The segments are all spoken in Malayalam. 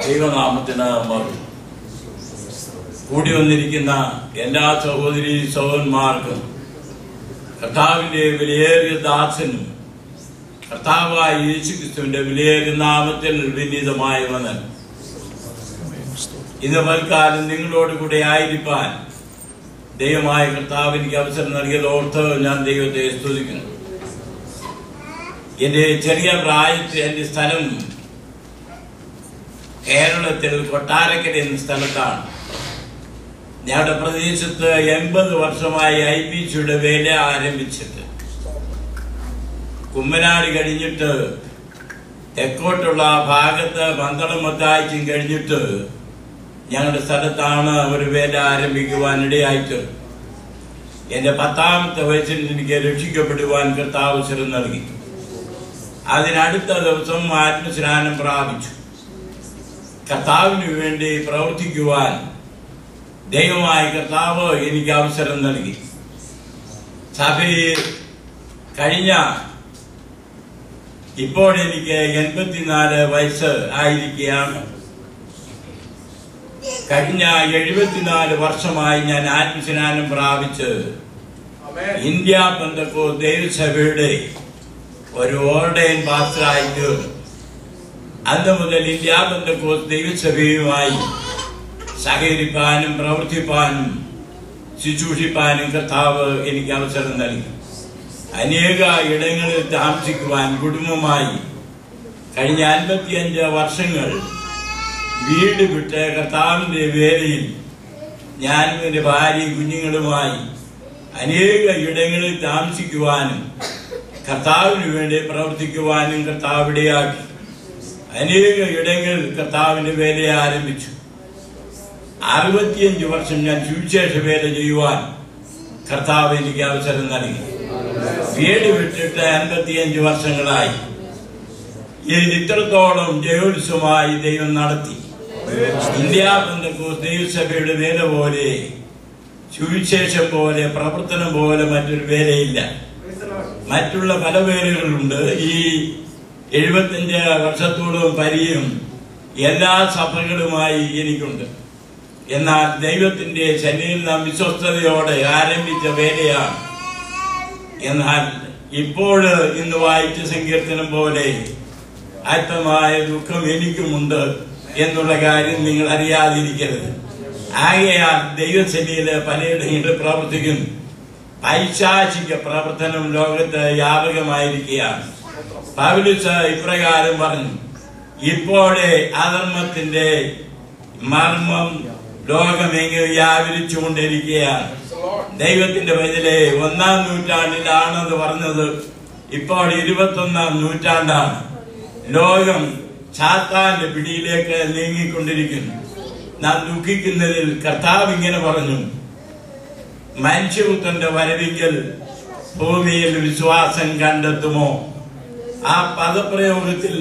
ദൈവനാമത്തിന് മറുപടി കൂടി വന്നിരിക്കുന്ന എല്ലാ സഹോദരി സഹോദരന്മാർക്കും കർത്താവിന്റെ വിലയേറിയ ദാസനും കർത്താവായ യേശു ക്രിസ്തുവിന്റെ വിലയേറിയ നാമത്തിൽ വിനീതമായ വന്ന് ഇന്ന് പൽക്കാലം നിങ്ങളോട് കൂടെ ആയിരിക്കാൻ ദൈവമായ കർത്താവ് എനിക്ക് അവസരം നൽകിയത് ഓർത്ത് ഞാൻ ദൈവത്തെ സ്തുതിക്കുന്നു എന്റെ ചെറിയ പ്രായത്തിൽ എന്റെ സ്ഥലം കേരളത്തിൽ കൊട്ടാരക്കര എന്ന സ്ഥലത്താണ് ഞങ്ങളുടെ പ്രദേശത്ത് എൺപത് വർഷമായി ഐ പി സിയുടെ വേല ആരംഭിച്ചിട്ട് കുമ്മനാട് കഴിഞ്ഞിട്ട് തെക്കോട്ടുള്ള ഭാഗത്ത് പന്തളം മത്താഴ്ചയും കഴിഞ്ഞിട്ട് ഞങ്ങളുടെ സ്ഥലത്താണ് ഒരു വേല ആരംഭിക്കുവാൻ ഇടയായിട്ട് എന്റെ പത്താമത്തെ വയസ്സിൽ എനിക്ക് രക്ഷിക്കപ്പെടുവാൻ കർത്താവ് അവസരം നൽകി അതിനടുത്ത ദിവസം ആത്മസ്നാനം പ്രാപിച്ചു കർത്താവിന് വേണ്ടി പ്രവർത്തിക്കുവാൻ ദൈവമായ കർത്താവ് എനിക്ക് അവസരം നൽകി സഭയിൽ കഴിഞ്ഞ ഇപ്പോൾ എനിക്ക് എൺപത്തിനാല് വയസ്സ് ആയിരിക്കുകയാണ് കഴിഞ്ഞ എഴുപത്തിനാല് വർഷമായി ഞാൻ ആത്മസ്നാനം പ്രാപിച്ച് ഇന്ത്യ ബന്ധക്കോ ദൈവസഭയുടെ ഒരു ഓർഡൈൻ പാസ്റ്ററായി തീർന്നു അന്ന് മുതൽ ഇന്ത്യ ബന്ധക്കോസ് ദൈവസഭയുമായി സഹകരിപ്പാനും പ്രവർത്തിപ്പാനും ശുശ്രൂഷിപ്പാനും കർത്താവ് എനിക്ക് അവസരം നൽകി അനേക ഇടങ്ങളിൽ താമസിക്കുവാൻ കുടുംബമായി കഴിഞ്ഞ അൻപത്തിയഞ്ച് വർഷങ്ങൾ വീട് വിട്ട് കർത്താവിന്റെ വേലയിൽ ഞാനും എന്റെ ഭാര്യയും കുഞ്ഞുങ്ങളുമായി അനേക ഇടങ്ങളിൽ താമസിക്കുവാനും കർത്താവിന് വേണ്ടി പ്രവർത്തിക്കുവാനും കർത്താവ് ഇടയാക്കി അനേക ഇടങ്ങളിൽ കർത്താവിന്റെ വേല ആരംഭിച്ചു അറുപത്തിയഞ്ച് വർഷം ഞാൻ സുവിശേഷ വേല ചെയ്യുവാൻ കർത്താവ് എനിക്ക് അവസരം നൽകി വീട് വിട്ടിട്ട് അൻപത്തിയഞ്ച് വർഷങ്ങളായി ഇത് ഇത്രത്തോളം ജയോത്സവമായി ദൈവം നടത്തി ഇന്ത്യ ബന്ധക്കോസ് ദൈവസഭയുടെ വേല പോലെ സുവിശേഷം പോലെ പ്രവർത്തനം പോലെ മറ്റൊരു വേലയില്ല മറ്റുള്ള പല വേലകളുണ്ട് ഈ എഴുപത്തിയഞ്ച് വർഷത്തോളം പരിയും എല്ലാ സഭകളുമായി എനിക്കുണ്ട് എന്നാൽ ദൈവത്തിന്റെ ശനിയിൽ നാം വിശ്വസ്തയോടെ ആരംഭിച്ച വേലയാണ് എന്നാൽ ഇപ്പോൾ ഇന്ന് വായിച്ച സങ്കീർത്തനം പോലെ ആത്മമായ ദുഃഖം എനിക്കുമുണ്ട് എന്നുള്ള കാര്യം നിങ്ങൾ അറിയാതിരിക്കരുത് ആകയാൽ ദൈവശനിയില് പലയിടങ്ങളിൽ പ്രവർത്തിക്കുന്നു പൈശാചിക പ്രവർത്തനം ലോകത്ത് വ്യാപകമായിരിക്കുകയാണ് പൗലുസ് ഇപ്രകാരം പറഞ്ഞു ഇപ്പോഴേ അധർമ്മത്തിന്റെ മർമ്മം ലോകമെങ്ങും വ്യാപരിച്ചുകൊണ്ടിരിക്കുകയാണ് ദൈവത്തിന്റെ വചലെ ഒന്നാം നൂറ്റാണ്ടിലാണെന്ന് പറഞ്ഞത് ഇപ്പോൾ ഇരുപത്തൊന്നാം നൂറ്റാണ്ടാണ് ലോകം ചാത്താന്റെ പിടിയിലേക്ക് നീങ്ങിക്കൊണ്ടിരിക്കുന്നു നാം ദുഃഖിക്കുന്നതിൽ കർത്താവ് ഇങ്ങനെ പറഞ്ഞു മനുഷ്യപുത്രന്റെ വരവിങ്കൽ ഭൂമിയിൽ വിശ്വാസം കണ്ടെത്തുമോ ആ പദപ്രയോഗത്തിൽ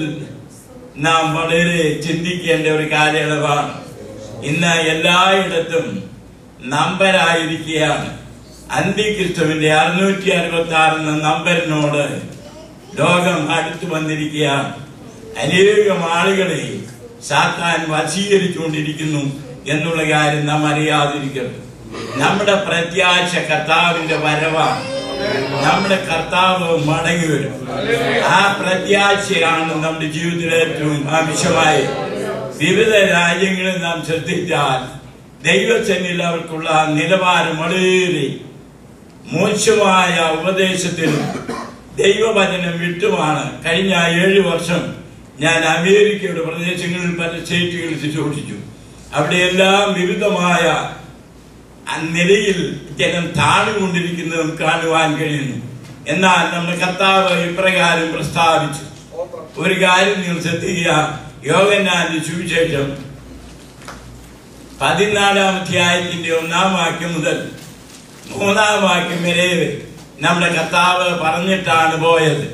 നാം വളരെ ചിന്തിക്കേണ്ട ഒരു കാലയളവാണ് ഇന്ന് എല്ലായിടത്തും നമ്പരായിരിക്കുകയാണ് അന്തിക്രിസ്തുവിന്റെ അറുന്നൂറ്റി അറുപത്തി ആറ് എന്ന നമ്പറിനോട് ലോകം അടുത്തു വന്നിരിക്കുകയാണ് അനേകം ആളുകളെ സാത്താൻ വശീകരിച്ചുകൊണ്ടിരിക്കുന്നു എന്നുള്ള കാര്യം നാം അറിയാതിരിക്കരുത് നമ്മുടെ പ്രത്യാശ കർത്താവിന്റെ വരവാണ് നമ്മുടെ കർത്താവ് മടങ്ങി വരും ആ പ്രത്യാശയാണ് നമ്മുടെ ജീവിതത്തിലെ ഏറ്റവും ആവശ്യമായി വിവിധ രാജ്യങ്ങളിൽ നാം ശ്രദ്ധിച്ചാൽ ദൈവസന്നിൽ അവർക്കുള്ള നിലവാരം വളരെ മോശമായ ഉപദേശത്തിലും ദൈവവചനം വിട്ടുമാണ് കഴിഞ്ഞ ഏഴു വർഷം ഞാൻ അമേരിക്കയുടെ പ്രദേശങ്ങളിൽ പല സ്റ്റേറ്റുകളിൽ ശുശ്രൂഷിച്ചു അവിടെയെല്ലാം വിവിധമായ നിലയിൽ ജനം താണുകൊണ്ടിരിക്കുന്നതും കാണുവാൻ കഴിയുന്നു എന്നാൽ നമ്മുടെ കർത്താവ് ഇപ്രകാരം പ്രസ്താവിച്ചു ഒരു കാര്യം നിങ്ങൾ ശ്രദ്ധിക്കുക യോഗനാന്റെ സുവിശേഷം പതിനാലാം അധ്യായത്തിന്റെ ഒന്നാം വാക്യം മുതൽ മൂന്നാം വാക്യം വരെ നമ്മുടെ കർത്താവ് പറഞ്ഞിട്ടാണ് പോയത്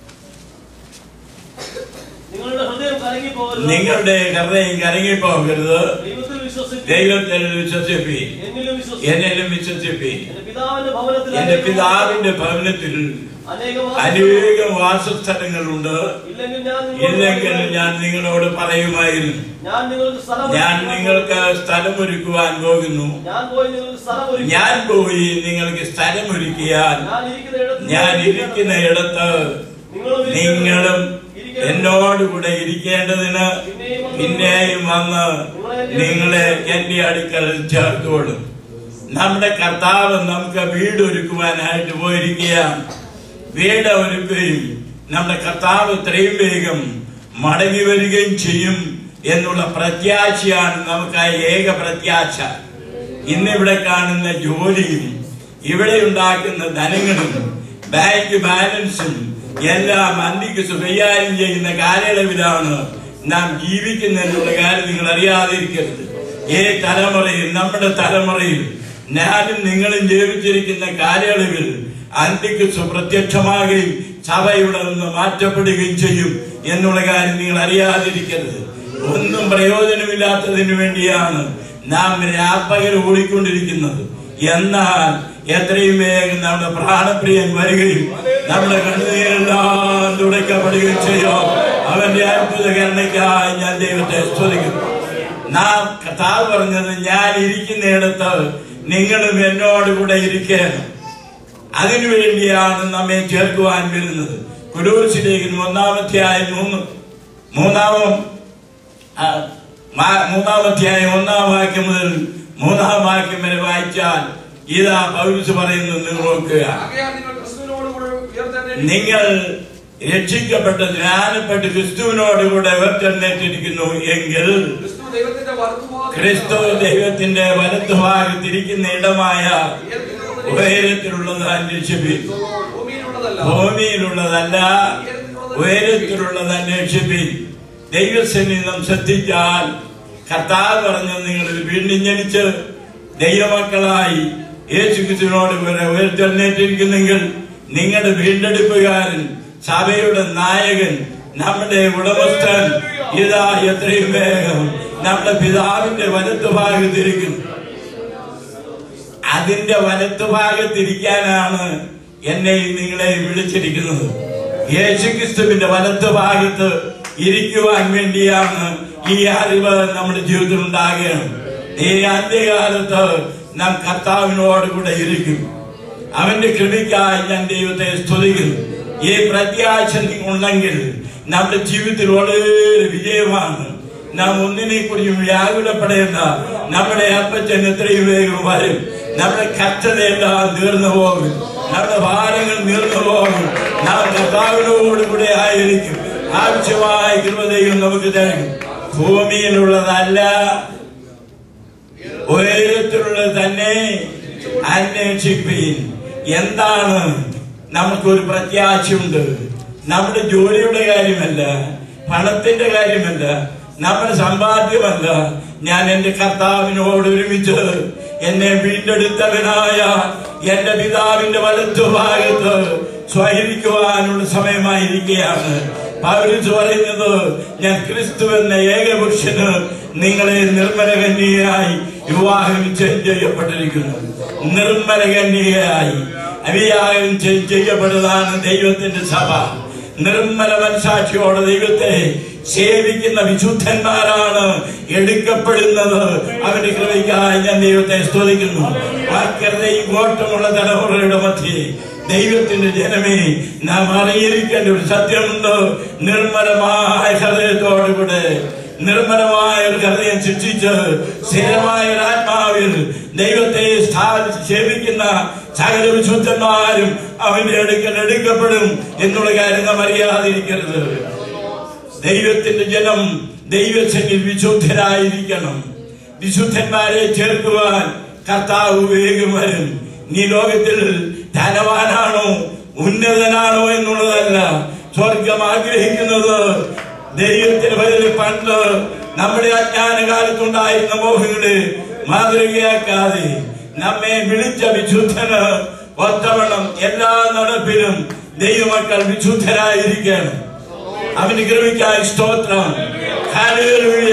നിങ്ങളുടെ ഹൃദയം കലങ്ങി പോകരുത് നിങ്ങളുടെ ഹൃദയം കരങ്ങിപ്പോകരുത് ദൈവത്തിൽ വിശ്വസിച്ച് ദൈവത്തിൽ വിശ്വസിപ്പി എന്നിലും വിശ്വസിച്ച് എന്നിലും വിശ്വസിപ്പി എന്റെ പിതാവിന്റെ ഭവനത്തിൽ എന്റെ പിതാവിന്റെ ഭവനത്തിൽ അനേകം അനേകം വാസസ്ഥലങ്ങളുണ്ട് ഇല്ലെങ്കിൽ ഞാൻ നിങ്ങളോട് ഇല്ലെങ്കിൽ ഞാൻ നിങ്ങളോട് പറയുമായിരുന്നു ഞാൻ നിങ്ങൾക്ക് സ്ഥലം ഞാൻ ഒരുക്കി നിങ്ങൾക്ക് സ്ഥലമൊരുക്കുവാൻ പോകുന്നു ഞാൻ പോയി നിങ്ങൾക്ക് സ്ഥലം ഒരുക്കി ഞാൻ പോയി നിങ്ങൾക്ക് സ്ഥലമൊരുക്കിയാൽ ഞാൻ ഇരിക്കുന്ന ഇടത്ത് ഞാൻ ഇരിക്കുന്ന ഇടത്ത് നിങ്ങളും ഇരിക്കണം. നിങ്ങളും ഇരിക്കണം. എന്നോടുകൂടെ ഇരിക്കേണ്ടതിന് പിന്നെയും വന്ന് നിങ്ങളെ എന്റെ അടുക്കൽ ചേർത്തോളും നമ്മുടെ കർത്താവ് നമുക്ക് വീട് ഒരുക്കുവാനായിട്ട് പോയിരിക്കുകയാണ് വീട് ഒരുക്കുകയും നമ്മുടെ കർത്താവ് ഇത്രയും വേഗം മടങ്ങി വരികയും ചെയ്യും എന്നുള്ള പ്രത്യാശയാണ് നമുക്ക് ആ ഏക പ്രത്യാശ ഇന്നിവിടെ കാണുന്ന ജോലിയും ഇവിടെ ഉണ്ടാക്കുന്ന ധനങ്ങളും ബാങ്ക് ബാലൻസും എല്ലാം അന്തിക്ക് കൈകാര്യം ചെയ്യുന്ന കാലയളവിലാണ് നാം ജീവിക്കുന്നതെന്നുള്ള കാര്യം നിങ്ങൾ അറിയാതിരിക്കരുത് ഈ തലമുറയിൽ നമ്മുടെ തലമുറയിൽ ഞാനും നിങ്ങളും ജീവിച്ചിരിക്കുന്ന കാലയളവിൽ അന്തിക്ക് സുപ്രത്യക്ഷമാകുകയും സഭ ഇവിടെ നിന്ന് മാറ്റപ്പെടുകയും ചെയ്യും എന്നുള്ള കാര്യം നിങ്ങൾ അറിയാതിരിക്കരുത് ഒന്നും പ്രയോജനമില്ലാത്തതിനു വേണ്ടിയാണ് നാം രാപ്പകൽ ഓടിക്കൊണ്ടിരിക്കുന്നത് എന്നാൽ എത്രയും വേഗം നമ്മുടെ പ്രാണപ്രിയൻ വരികയും നമ്മുടെ കണ്ണുനീരെല്ലാം തുടയ്ക്കപ്പെടുകയും ചെയ്യും അവന്റെ അത്ഭുത കരുണയ്ക്കായി ഞാൻ ദൈവത്തെ സ്തുതിക്കുന്നു നാം കഥാവ് പറഞ്ഞത് ഞാൻ ഇരിക്കുന്നിടത്ത് നിങ്ങളും എന്നോട് കൂടെ ഇരിക്കണം അതിനുവേണ്ടിയാണ് നമ്മെ ചേർക്കുവാൻ വരുന്നത് കുരൂസിലേക്ക് ഒന്നാമത്തെയായി മൂന്ന് മൂന്നാമം ആ, മാ- മൂന്നാമത്തെയായി ഒന്നാം വാക്യം മുതൽ മൂന്നാം വാക്യം വരെ വായിച്ചാൽ ഇതാ പൗരസ് പറയുന്നത് നിങ്ങൾ നോക്കുക ആകയാൽ നിങ്ങൾ ക്രിസ്തുവിനോടുകൂടെ ഉയർത്തെഴുന്നേറ്റ് നിങ്ങൾ രക്ഷിക്കപ്പെട്ട് ജ്ഞാനപ്പെട്ട് ക്രിസ്തുവിനോട് കൂടെ ഉയർത്തെഴുന്നേറ്റിരിക്കുന്നു എങ്കിൽ ക്രിസ്തു ദൈവത്തിന്റെ വലത്തുഭാഗത്ത് ക്രിസ്തു ദൈവത്തിന്റെ വലത്തുഭാഗത്തിരിക്കുന്ന ഇടമായ ഉയരത്തിലുള്ളത് അന്വേഷിപ്പിൻ ഭൂമിയിലുള്ളതല്ല ഭൂമിയിലുള്ളതല്ല ഉയരത്തിലുള്ളത് അന്വേഷിപ്പിൻ ദൈവസന്നിധം ശ്രദ്ധിച്ചാൽ കർത്താവ് പറഞ്ഞ നിങ്ങൾ വീണ്ടും ജനിച്ച് ദൈവമക്കളായി യേശു ക്രിസ്തുവിനോട് കൂടെ ഉയർത്തെഴുന്നേറ്റിരിക്കുന്നെങ്കിൽ നിങ്ങളുടെ വീണ്ടെടുപ്പുകാരൻ സഭയുടെ നായകൻ നമ്മുടെ ഉടമസ്ഥൻ ഇതാ എത്രയും വേഗം നമ്മുടെ പിതാവിന്റെ വലത്തുഭാഗത്തിരിക്കുന്നു അതിന്റെ വലത്തുഭാഗത്തിരിക്കാനാണ് എന്നെയും നിങ്ങളെയും വിളിച്ചിരിക്കുന്നത് യേശുക്രിസ്തുവിന്റെ വലത്തുഭാഗത്ത് ഇരിക്കുവാൻ വേണ്ടിയാണ് ഈ അറിവ് നമ്മുടെ ജീവിതത്തിൽ ഉണ്ടാകുകയാണ് ഈ അന്ത്യകാലത്ത് നാം കർത്താവിനോട് കൂടെ ഇരിക്കും അവന്റെ കൃപയ്ക്കായി ഞാൻ ദൈവത്തെ സ്തുതിക്കുന്നു ഈ പ്രത്യാശ ഉണ്ടെങ്കിൽ നമ്മുടെ ജീവിതത്തിൽ വളരെ വിജയമാണ് നാം ഒന്നിനെ കുറിച്ചും വ്യാകുലപ്പെടേണ്ട നമ്മുടെ അപ്പച്ചൻ എത്രയും വേഗം വരും നമ്മുടെ കഷ്ടതയെല്ലാം തീർന്നു പോകും നമ്മുടെ ഭാരങ്ങൾ തീർന്നു പോകും നാം കർത്താവിനോട് കൂടെ ആയിരിക്കും ആവശ്യമായ കൃപതയും നമുക്ക് തരും ഭൂമിയിലുള്ളതല്ല ഉയരത്തിലുള്ളത് തന്നെ അന്വേഷിപ്പീൻ എന്താണ് നമുക്കൊരു പ്രത്യാശയുണ്ട് നമ്മുടെ ജോലിയുടെ കാര്യമല്ല പണത്തിന്റെ കാര്യമല്ല നമ്മുടെ സമ്പാദ്യമല്ല ഞാൻ എന്റെ കർത്താവിനോട് ഒരുമിച്ച് എന്നെ വീണ്ടെടുത്തവനായ എന്റെ പിതാവിന്റെ വലത്തുഭാഗത്ത് സ്വഹരിക്കുവാനുള്ള സമയമായിരിക്കുകയാണ് പൗരസ് പറയുന്നത് ഞാൻ ക്രിസ്തു എന്ന ഏകപുരുഷന് നിങ്ങളെ നിർമ്മലകന്യയായി വിവാഹം നിശ്ചയം ചെയ്യപ്പെട്ടിരിക്കുന്നു നിർമ്മലകന്യയായി അവിവാഹം ചെയ്- ചെയ്യപ്പെട്ടതാണ് ദൈവത്തിന്റെ സഭ നിർമ്മല മനസാക്ഷിയോടെ ദൈവത്തെ സേവിക്കുന്ന വിശുദ്ധന്മാരാണ് എടുക്കപ്പെടുന്നത് അവന്റെ കൃപയ്ക്കായി ഞാൻ ദൈവത്തെ സ്തുതിക്കുന്നു വാക്യതയും കോട്ടമുള്ള തലമുറയുടെ മധ്യേ ദൈവത്തിന്റെ ജനമേ നാം അറിയിരിക്കേണ്ട ഒരു സത്യമുണ്ട് നിർമ്മലമായ ഹൃദയത്തോടുകൂടെ നിർമ്മലമായ ഒരു ഹൃദയം സൃഷ്ടിച്ച് സ്ഥിരമായ ഒരു ആത്മാവിൽ ദൈവത്തെ സ്ഥാപിച്ച് സേവിക്കുന്ന സകല വിശുദ്ധന്മാരും അവന്റെ അടുക്കൽ എടുക്കപ്പെടും എന്നുള്ള കാര്യം നാം അറിയാതിരിക്കരുത് ദൈവത്തിന്റെ ജനം ദൈവസന്നിൽ വിശുദ്ധരായിരിക്കണം വിശുദ്ധന്മാരെ ചേർക്കുവാൻ കർത്താവ് വേഗം വരും നീ ലോകത്തിൽ ധനവാനാണോ ഉന്നതനാണോ എന്നുള്ളതല്ല സ്വർഗം ആഗ്രഹിക്കുന്നത് ദൈവത്തിന് ബദൽ പണ്ട് നമ്മുടെ അജ്ഞാന കാലത്തുണ്ടായിരുന്ന മോഹങ്ങളെ മാതൃകയാക്കാതെ നമ്മെ വിളിച്ച വിശുദ്ധന് ഒത്തവണ്ണം എല്ലാ നടപ്പിലും ദൈവമക്കൾ വിശുദ്ധരായിരിക്കണം അവന് കൃപയ്ക്കായി സ്തോത്രം ഹല്ലേലൂയ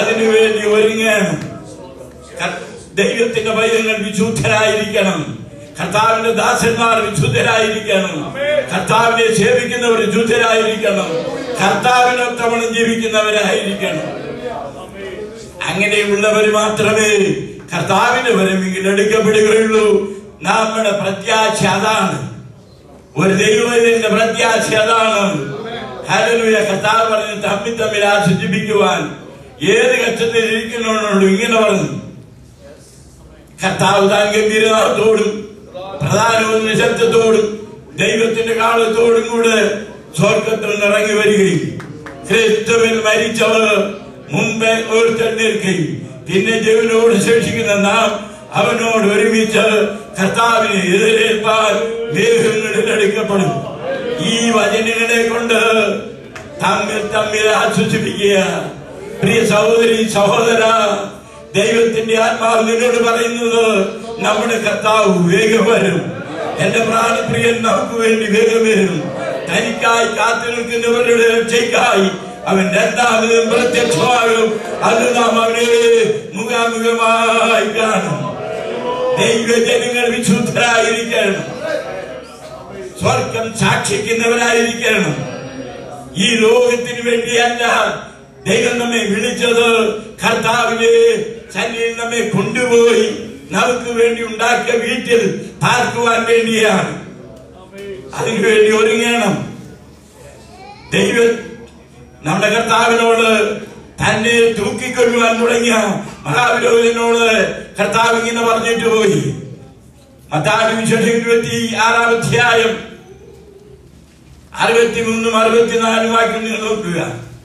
അതിനുവേണ്ടി ഒരുങ്ങണം ക- ദൈവത്തിന്റെ പൈതങ്ങൾ വിശുദ്ധരായിരിക്കണം കർത്താവിന്റെ ദാസന്മാർ വിശുദ്ധരായിരിക്കണം കർത്താവിനെ സേവിക്കുന്നവർ വിശുദ്ധരായിരിക്കണം കർത്താവിനൊത്തവണ്ണം ജീവിക്കുന്നവരായിരിക്കണം അങ്ങനെയുള്ളവർ മാത്രമേ കർത്താവിന്റെ വരമെങ്കിൽ എടുക്കപ്പെടുകയുള്ളൂ നമ്മുടെ പ്രത്യാശ അതാണ് ഒരു ദൈവത്തിന്റെ പ്രത്യാശ അതാണ് ഹല്ലേലൂയ കർത്താവ് പറഞ്ഞു തമ്മിൽ തമ്മിൽ ആശ്വസിപ്പിക്കുവാൻ ഏത് കഷ്ടത്തിൽ ഇരിക്കുന്നവനോടും ഇങ്ങനെ പറഞ്ഞു കർത്താവ് താൻ ഗംഭീരനാഥത്തോടും പ്രധാനവും നിശബ്ദത്തോടും ദൈവത്തിന്റെ കാലത്തോടും കൂടെ സ്വർഗത്തിൽ നിന്ന് ഇറങ്ങി വരികയും ക്രിസ്തുവിൽ മരിച്ചവർ മുമ്പേ ഓർത്തെഴുന്നേൽക്കുകയും പിന്നെ ജീവനോട് ശേഷിക്കുന്ന നാം അവനോട് ഒരുമിച്ച് കർത്താവിനെ എതിരേൽപ്പാൻ മേഘങ്ങളിൽ എടുക്കപ്പെടും ഈ വചനങ്ങളെ കൊണ്ട് തമ്മിൽ തമ്മിൽ ആശ്വസിപ്പിക്കുക പ്രിയ സഹോദരി സഹോദര ദൈവത്തിന്റെ ആത്മാവ് നിന്നോട് പറയുന്നത് നമ്മുടെ കർത്താവ് വേഗം വരും എന്റെ പ്രാണപ്രിയൻ നമുക്ക് വേണ്ടി വേഗം വരും തനിക്കായി കാത്തു നിൽക്കുന്നവരുടെ രക്ഷയ്ക്കായി അവൻ രണ്ടാമതും പ്രത്യക്ഷമാകും അത് നാം അവനെ മുഖാമുഖമായി കാണും ദൈവജനങ്ങൾ വിശുദ്ധരായിരിക്കണം സ്വർഗം സാക്ഷിക്കുന്നവരായിരിക്കണം ഈ ലോകത്തിന് വേണ്ടിയല്ല ദൈവം നമ്മെ വിളിച്ചത് കർത്താവിലെ സന്നിധിയിൽ നമ്മെ കൊണ്ടുപോയി നമുക്ക് വേണ്ടി ഉണ്ടാക്കിയ വീട്ടിൽ പാർക്കുവാൻ വേണ്ടിയാണ് അതിനുവേണ്ടി ഒരുങ്ങണം ദൈവം നമ്മുടെ കർത്താവിനോട് തന്നെ തൂക്കിക്കൊള്ളുവാൻ തുടങ്ങിയ മഹാവിരോധനോട് കർത്താവ് ഇങ്ങനെ പറഞ്ഞിട്ട് പോയി മത്താടി വിശേഷം ഇരുപത്തി ആറാം അധ്യായം അറുപത്തിമൂന്നും അറുപത്തിനാലും വാക്യം നിങ്ങൾ നോക്കുക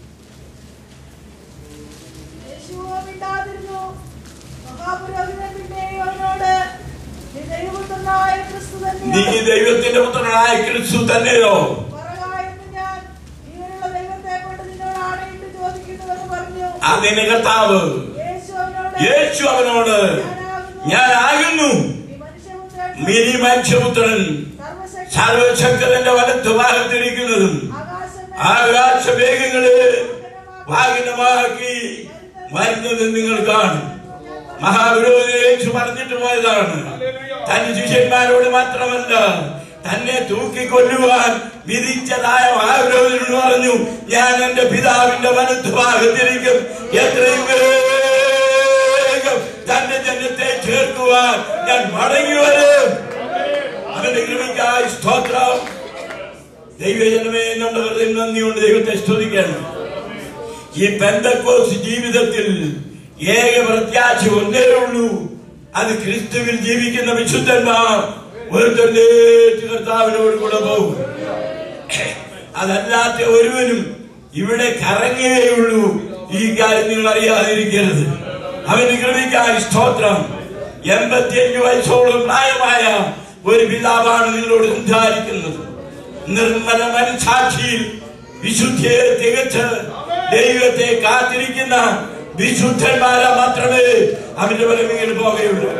യേശുവോ മിണ്ടാതിരുന്നു. മഹാപുരോഹിതൻ പിന്നെയും അവനോട്, "നീ ദൈവപുത്രനായ ക്രിസ്തു നീ തന്നെയോ? ദൈവത്തിന്റെ പുത്രനായ ക്രിസ്തു തന്നെയോ പറകായെന്ന് ഞാൻ ജീവനുള്ള ദൈവത്തെ കൊണ്ട് നിന്നോട് ആണയിട്ട് ചോദിക്കുന്നുവെന്ന് പറഞ്ഞു. അതിന് കർത്താവ് യേശു അവനോട്, യേശു അവനോട് ഞാനാകുന്നു "നീ മനുഷ്യപുത്രൻ, മിനി മനുഷ്യപുത്രൻ സർവ്വശക്തൻ, സർവശക്തന്റെ വലത്ത് ഭാഗത്തിരിക്കുന്നതും ആകാശമേ, ആകാശമേഘങ്ങള് വാഹനമാക്കി വരുന്നത് നിങ്ങൾ കാണും മഹാവിരോധിച്ചു പറഞ്ഞിട്ട് പോയതാണ് തന്റെ ശിഷ്യന്മാരോട് മാത്രമല്ല തന്നെ തൂക്കിക്കൊല്ലുവാൻ വിധിച്ചതായ മഹാവിരോധനോട് പറഞ്ഞു ഞാൻ എന്റെ പിതാവിന്റെ വലത്ത് ഭാഗത്തിരിക്കും എത്രയും വേഗം തന്റെ ജനത്തെ ചേർക്കുവാൻ ഞാൻ മടങ്ങി വരും അവന്റെ കൃപയ്ക്കായി സ്തോത്രം ദൈവജനമേ നമ്മുടെ ഹൃദയം നന്ദിയുണ്ട് ദൈവത്തെ സ്തുതിക്കണം ഈ പെന്തക്കോസ് ജീവിതത്തിൽ ഏക പ്രത്യാശ ഒന്നേ ഉള്ളൂ അത് ക്രിസ്തുവിൽ ജീവിക്കുന്ന വിശുദ്ധന്മാർ ഒരുത്തരേറ്റ് കർത്താവിനോട് കൂടെ പോകും അതല്ലാത്ത ഒരുവനും ഇവിടെ കറങ്ങുകയുള്ളൂ ഈ കാര്യം നിങ്ങൾ അറിയാതിരിക്കരുത് അവന് കൃപിക്കായി സ്തോത്രം എൺപത്തിയഞ്ച് വയസ്സോളം പ്രായമായ ഒരു പിതാവാണ് നിങ്ങളോട് സംസാരിക്കുന്നത് നിർമ്മല മനസാക്ഷിയിൽ വിശുദ്ധിയെ തികച്ച് ദൈവത്തെ കാത്തിരിക്കുന്ന വിശുദ്ധന്മാരെ മാത്രമേ അവന്റെ വലമിങ്ങനെ പോകുകയുള്ളൂ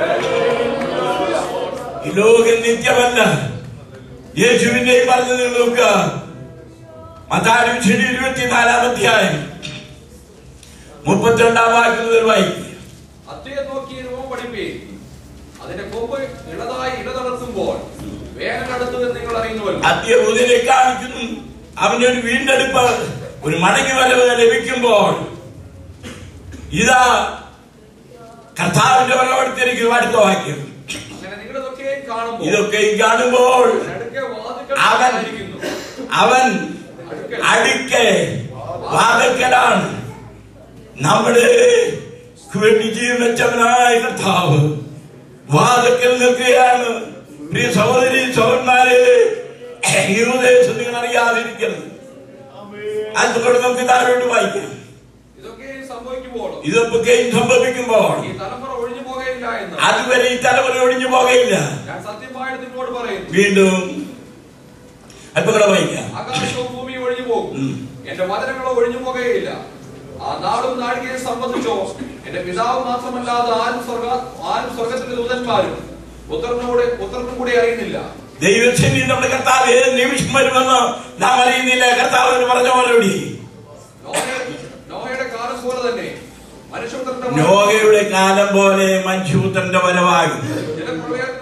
ഈ ലോകം നിത്യമല്ല യേശുവിന്റെയും പറഞ്ഞു നിങ്ങൾ നോക്കുക മത്താരി ശരി ഇരുപത്തിനാലാം അധ്യായം മുപ്പത്തിരണ്ടാം വാക്യം മുതൽ വായിക്കുക അത്തയെ നോക്കി രൂപം പഠിപ്പീൻ അതിന്റെ കൊമ്പ് ഇളതായി ഇടതടർത്തുമ്പോൾ വേനൽ അടുത്തു എന്ന് നിങ്ങൾ അറിയുന്നുവല്ലോ അത്യബുദ്ധിനെ കാണിക്കുന്നു അവന്റെ ഒരു വീണ്ടെടുപ്പ് ഒരു മടങ്ങി വരവ് ലഭിക്കുമ്പോൾ ഇതാ കർത്താവിന്റെ വരവടുത്തിരിക്കും അടുത്ത വാക്യം അങ്ങനെ നിങ്ങളിതൊക്കെ കാണുമ്പോൾ ഇതൊക്കെ കാണുമ്പോൾ നടുക്കെ വാതിൽക്കൽ അവൻ ഇരിക്കുന്നു. അവൻ അടുക്കെ വാദക്കലാണ് നമ്മുടെ വേണ്ടി ജീവൻ വെച്ചവനായ കർത്താവ് വാദക്കൽ നിൽക്കുകയാണ് പ്രിയ സഹോദരി സഹോദരന്മാരെ ഈ ഉപദേശം നിങ്ങൾ അറിയാതിരിക്കരുത് അതുകൊണ്ട് നമുക്ക് താരോട്ട് വായിക്കാം ഇതൊക്കെ സംഭവിക്കുമ്പോൾ ഇതൊക്കെയും സംഭവിക്കുമ്പോൾ ഈ തലമുറ ഒഴിഞ്ഞു പോകയില്ല എന്ന് അതുവരെ ഈ തലമുറ ഒഴിഞ്ഞു പോകയില്ല ഞാൻ സത്യമായിട്ട് നിങ്ങളോട് പറയുന്നു വീണ്ടും അല്പം കൂടെ വായിക്കാം ആകാശവും ഭൂമിയും ഒഴിഞ്ഞു പോകും ഉം. എന്റെ വചനങ്ങളോ ഒഴിഞ്ഞു പോകുകയില്ല ആ നാടും നാഴികയെ സംബന്ധിച്ചോ എന്റെ പിതാവ് മാത്രമല്ലാതെ ആരും സ്വർഗ ആരും സ്വർഗത്തിന്റെ ദൂതന്മാരും പുത്രനോട് പുത്രനും കൂടി അറിയുന്നില്ല ദൈവത്തിന് നമ്മുടെ കർത്താവ് ഏത് നിമിഷം വരുമെന്ന് നാം അറിയുന്നില്ല കർത്താവിന് പറഞ്ഞ മറുപടി നോഹ- നോഹയുടെ കാലം പോലെ തന്നെ മനുഷ്യപുത്രന്റെ വരവ് നോഹയുടെ കാലം പോലെ മനുഷ്യപുത്രന്റെ വരവാകും ജലപ്രളയത്തിന് മുമ്പുള്ള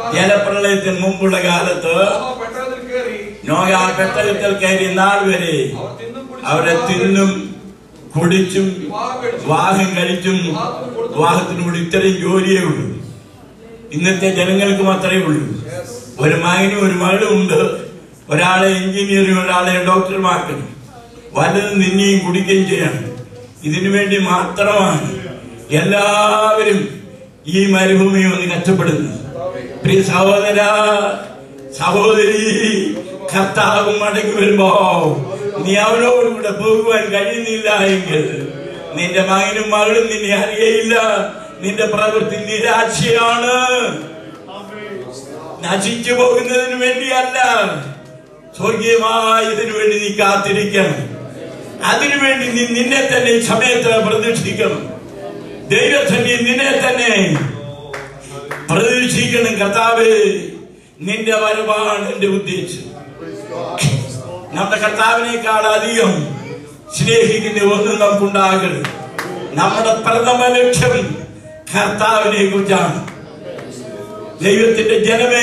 ജലപ്രളയത്തിന് മുമ്പുള്ള കാലത്ത് നോഹ പെട്ടകത്തിൽ കയറി നോഗ ആ പെട്ടകത്തിൽ കയറി നാൾ വരെ അവർ തിന്നും കുടിച്ചും അവരെ തിന്നും കുടിച്ചും വിവാഹം കഴിച്ചു. വിവാഹം കഴിച്ചും വിവാഹത്തിനോട് ഇത്രയും ജോലിയേ ഉള്ളൂ ഇന്നത്തെ ജനങ്ങൾക്ക് മാത്രമേ ഉള്ളൂ ഒരു മകനും ഒരു മകളും ഉണ്ട് ഒരാളെ എഞ്ചിനീയറും ഒരാളെ ഡോക്ടറുമാക്കണം വല്ലതും നിന്നെയും കുടിക്കുകയും ചെയ്യണം ഇതിനു വേണ്ടി മാത്രമാണ് എല്ലാവരും ഈ മരുഭൂമി ഒന്ന് കഷ്ടപ്പെടുന്നത് പ്രിയ സഹോദര സഹോദരി കർത്താവ് മടങ്ങി വരുമ്പോ നീ അവനോടുകൂടെ പോകുവാൻ കഴിയുന്നില്ല എങ്കിൽ നിന്റെ മകനും മകളും നിന്നെ അറിയയില്ല നിന്റെ പ്രവൃത്തി നിരാശയാണ് നശിച്ചു പോകുന്നതിന് വേണ്ടിയല്ല സ്വർഗീയമായ ഇതിനു വേണ്ടി നീ കാത്തിരിക്കണം അതിനുവേണ്ടി നീ നിന്നെ തന്നെ ഈ സമയത്ത് പ്രതീക്ഷിക്കണം ദൈവത്തന്നെ നിന്നെ തന്നെ പ്രതീക്ഷിക്കണം കർത്താവ് നിന്റെ വരവാണ് എന്റെ ഉദ്ദേശം നമ്മുടെ കർത്താവിനേക്കാൾ അധികം സ്നേഹിക്കുന്ന ഒന്നും നമുക്കുണ്ടാകരുത് നമ്മുടെ പ്രഥമ ലക്ഷ്യം കർത്താവിനെ കുറിച്ചാണ് ദൈവത്തിന്റെ ജനമേ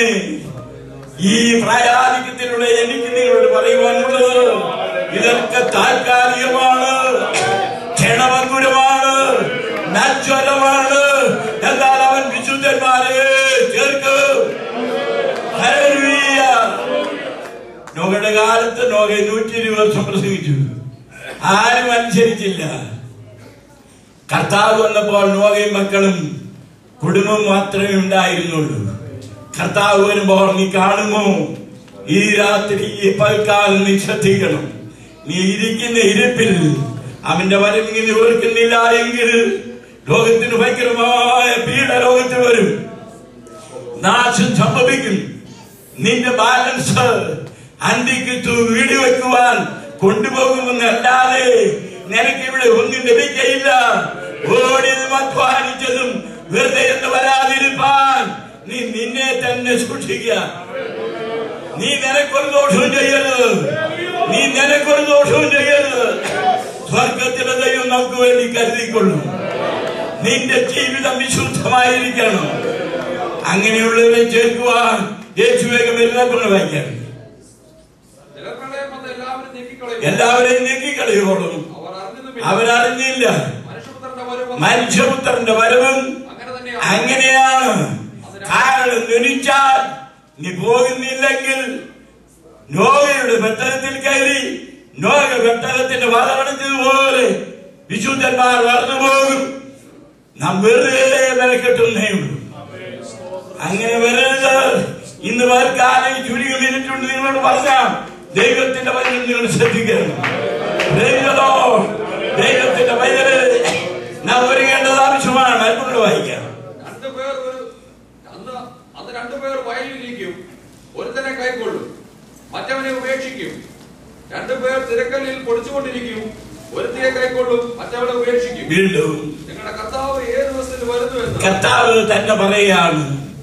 ഈ പ്രായാധിക്യത്തിലൂടെ എനിക്ക് നിങ്ങളോട് പറയുവാനുള്ളത് ഇതൊക്കെ താൽക്കാലികമാണ് ക്ഷണഭങ്കുരമാണ് നജ്വലമാണ് എന്നാൽ അവൻ വിശുദ്ധന്മാരെ ചേർക്കും ഹല്ലേലൂയ. നോകയുടെ കാലത്ത് നോക നൂറ്റി ഇരുപത് വർഷം പ്രസംഗിച്ചു ആരും അനുസരിച്ചില്ല കർത്താവ് വന്നപ്പോൾ നോകയും മക്കളും കുടുംബം മാത്രമേ ഉണ്ടായിരുന്നുള്ളൂ കർത്താവ് വരുമ്പോൾ നീ കാണുമോ ഈ രാത്രി ഈ പൽക്കാലം നീ ശ്രദ്ധിക്കണം നീ ഇരിക്കുന്ന ഇരിപ്പിൽ അവന്റെ വരവിങ്ങനെ ഓർക്കുന്നില്ല എങ്കിൽ ലോകത്തിന് ഭയങ്കരമായ പീഡ ലോകത്തിൽ വരും നാശം സംഭവിക്കും നിന്റെ ബാലൻസ് അന്തിക്ക് വീടി വെക്കുവാൻ കൊണ്ടുപോകുമെന്നല്ലാതെ നിനക്ക് ഇവിടെ ഒന്നും ലഭിക്കയില്ല ഓടിയതും അധ്വാനിച്ചതും വെറുതെ എന്ന് വരാതിരിപ്പാൻ നീ നിന്നെ തന്നെ സൂക്ഷിക്കുക നീ നിനക്കൊരു ദോഷവും ചെയ്യരുത് നീ നിനക്കൊരു ദോഷവും ചെയ്യരുത് സ്വർഗത്തിലെ ദൈവം നമുക്ക് വേണ്ടി കരുതിക്കൊള്ളും നിന്റെ ജീവിതം വിശുദ്ധമായിരിക്കണം അങ്ങനെയുള്ളവരെ ചേർക്കുവാൻ യേശു വേഗം എഴുന്നേൽപ്പുകൾ വായിക്കാൻ ജലപ്രളയം വന്ന് എല്ലാവരും നീക്കിക്കളയും എല്ലാവരെയും നീക്കിക്കളയോളും അവർ അറിഞ്ഞതുമില്ല അവരറിഞ്ഞില്ല മനുഷ്യപുത്രന്റെ വരവ് മനുഷ്യപുത്രന്റെ വരവും അങ്ങനെ തന്നെയാണ് അങ്ങനെയാണ് കാരണം ധനിച്ചാൽ നീ പോകുന്നില്ലെങ്കിൽ നോഗയുടെ പെട്ടകത്തിൽ കയറി നോഗ പെട്ടകത്തിന്റെ വളർന്നതുപോലെ വിശുദ്ധന്മാർ വളർന്നു പോകും നാം വെറുതെ വിലക്കെട്ടുന്നേ ഉള്ളൂ അങ്ങനെ വരരുത് ഇന്ന് വർക്കാലം ചുരുങ്ങി മിനിറ്റുണ്ട് നിങ്ങളോട് പറഞ്ഞാൽ ദൈവത്തിന്റെ വചനം നിങ്ങൾ ശ്രദ്ധിക്കണം ദൈവതോ ദൈവത്തിന്റെ വചന നാം ഒരുങ്ങേണ്ടത് ആവശ്യമാണ് അൽപ്പുണ്ട് വായിക്കാം രണ്ടു പേർ ഒരു അന്ന് അന്ന് രണ്ടുപേർ വയലിലിരിക്കും ഒരുത്തനെ കൈക്കൊള്ളും മറ്റവനെ ഉപേക്ഷിക്കും രണ്ടുപേർ തിരക്കല്ലിൽ പൊടിച്ചുകൊണ്ടിരിക്കും ഒരുത്തിയെ കൈക്കൊള്ളും മറ്റവനെ ഉപേക്ഷിക്കും വീണ്ടും നിങ്ങളുടെ കർത്താവ് ഏത് ദിവസത്തിൽ വരുന്നു എന്ന് കർത്താവ് തന്നെ പറയുകയാണ്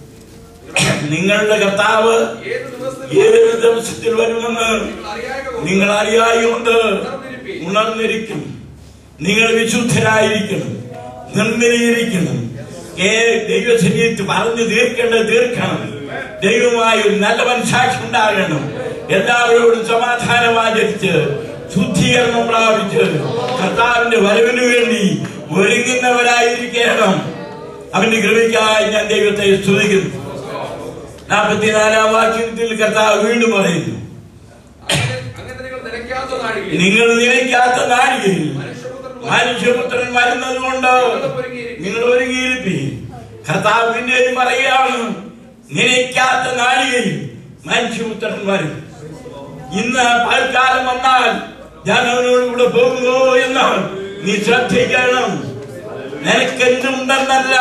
നിങ്ങളുടെ കർത്താവ് ഏത് ദിവസത്തിൽ ഏത് ദിവസത്തിൽ വരുമെന്ന് നിങ്ങൾ അറിയാതെ നിങ്ങൾ അറിയായുണ്ട് ഉണർന്നിരിക്കും നിങ്ങൾ വിശുദ്ധരായിരിക്കണം നിർമ്മലീകരിക്കണം ഏ ദൈവസന്നിധി പറഞ്ഞു തീർക്കേണ്ടത് തീർക്കണം ദൈവമായ ഒരു നല്ല മനസാക്ഷി ഉണ്ടാകണം എല്ലാവരോടും സമാധാനം ആചരിച്ച് ശുദ്ധീകരണം പ്രാപിച്ച് കർത്താവിന്റെ വരവിന് വേണ്ടി ഒരുങ്ങുന്നവരായിരിക്കണം അവന്റെ കൃപയ്ക്കായി ഞാൻ ദൈവത്തെ സ്തുതിക്കുന്നു നാൽപ്പത്തിനാലാം വാക്യത്തിൽ കർത്താവ് വീണ്ടും പറയുന്നു അങ്ങനെ അങ്ങനെ നിങ്ങൾ നിലയ്ക്കാത്ത നാഴികയിൽ നിങ്ങൾ നിലയ്ക്കാത്ത നാഴികയിൽ മനുഷ്യപുത്രൻ മനുഷ്യപുത്രൻ വരുന്നത് കൊണ്ട് നിങ്ങൾ ഒരുങ്ങിയിരിപ്പി കർത്താവ് പിന്നെയും പറയുകയാണ് നിലയ്ക്കാത്ത നാഴികയിൽ മനുഷ്യപുത്രൻ വരും ഇന്ന് പൽക്കാലം വന്നാൽ ഞാൻ അവനോട് കൂടെ പോകുമോ എന്ന് നീ ശ്രദ്ധിക്കണം നിനക്കെന്തുണ്ടെന്നല്ല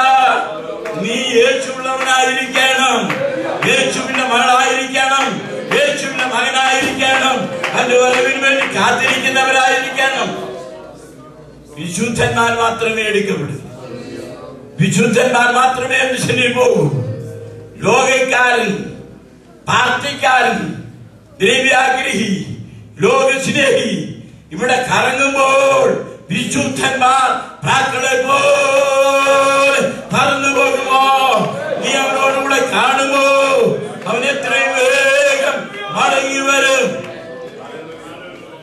നീ യേശുള്ളവനായിരിക്കണം യേശുവിന്റെ മകളായിരിക്കണം യേശുവിന്റെ മകനായിരിക്കണം അതിന്റെ വരവിന് വേണ്ടി കാത്തിരിക്കുന്നവരായിരിക്കണം വിശുദ്ധന്മാർ മാത്രമേ എടുക്കപ്പെടൂ വിശുദ്ധന്മാർ മാത്രമേ മിഷനിൽ പോകൂ ലോകക്കാരൻ പാർട്ടിക്കാരൻ ദ്രവ്യാഗ്രഹി ലോകസ്നേഹി ഇവിടെ കറങ്ങുമ്പോൾ വിശുദ്ധന്മാർ പ്രാക്കളെ പോലെ പറന്നു പോകുമോ നീ അവനോടുകൂടെ കാണുമോ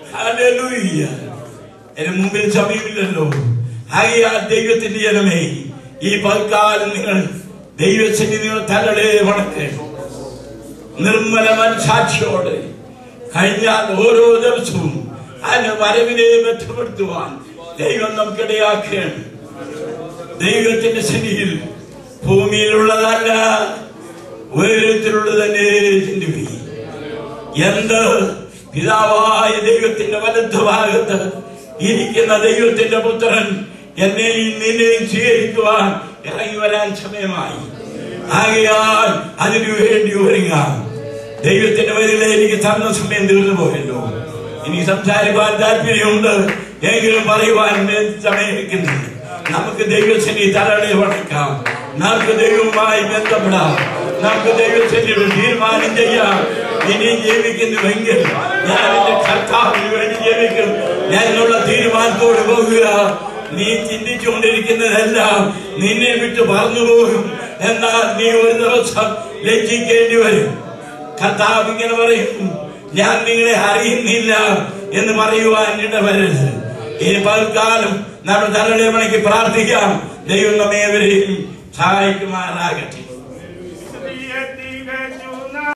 ഹല്ലേലൂയ. എന്റെ മുമ്പിൽ സമയമില്ലല്ലോ ആകയാ ദൈവത്തിന്റെ ജനമേ ഈ പൽക്കാലം നിങ്ങൾ ദൈവത്തിന് നിങ്ങൾ തലടേ വണക്കണം നിർമ്മല മനസാക്ഷിയോടെ കഴിഞ്ഞാൽ ഓരോ ദിവസവും അതിന്റെ വരവിനെ ബന്ധപ്പെടുത്തുവാൻ ദൈവം നമുക്കിടയാക്കുകയാണ് ദൈവത്തിന്റെ ശനിയിൽ ഭൂമിയിലുള്ളതല്ല ഉയരത്തിലുള്ളത് തന്നെ ചിന്തിപ്പി എന്ത് പിതാവായ ദൈവത്തിന്റെ വലത്തുഭാഗത്ത് ഇരിക്കുന്ന ദൈവത്തിന്റെ പുത്രൻ എന്നെയും നിന്നെയും സ്വീകരിക്കുവാൻ ഇറങ്ങി വരാൻ സമയമായി ആകയാൽ അതിനു വേണ്ടി ഒരുങ്ങാം ദൈവത്തിന്റെ വരികളെ എനിക്ക് തന്ന സമയം തീർന്നു പോയല്ലോ ഇനി സംസാരിക്കാൻ താല്പര്യമുണ്ട് എങ്കിലും പറയുവാൻ സമയമിരിക്കുന്നില്ല നമുക്ക് ദൈവത്തിന് തലകളെ വണക്കാം നമുക്ക് ദൈവവുമായി ബന്ധപ്പെടാം നമുക്ക് ദൈവത്തിന് ഒരു തീരുമാനം ചെയ്യാം ഇനി ജീവിക്കുന്നുവെങ്കിൽ ഞാൻ എന്റെ കർത്താവിന് വേണ്ടി ജീവിക്കും ഞാൻ എന്നുള്ള തീരുമാനത്തോട് പോകുക നീ ചിന്തിച്ചുകൊണ്ടിരിക്കുന്നതെല്ലാം നിന്നെ വിട്ട് പറന്നു പോകും എന്നാൽ നീ ഒരു ദിവസം ലജ്ജിക്കേണ്ടി വരും കർത്താവ് ഇങ്ങനെ പറയും ഞാൻ നിങ്ങളെ അറിയുന്നില്ല എന്ന് പറയുവാൻ ഇടവരരുത് ഇനി പൽക്കാലം നമ്മുടെ തലയുടെ മണിക്ക് പ്രാർത്ഥിക്കാം ദൈവം നമ്മേവരെയും സഹായിക്കുമാറാകട്ടെ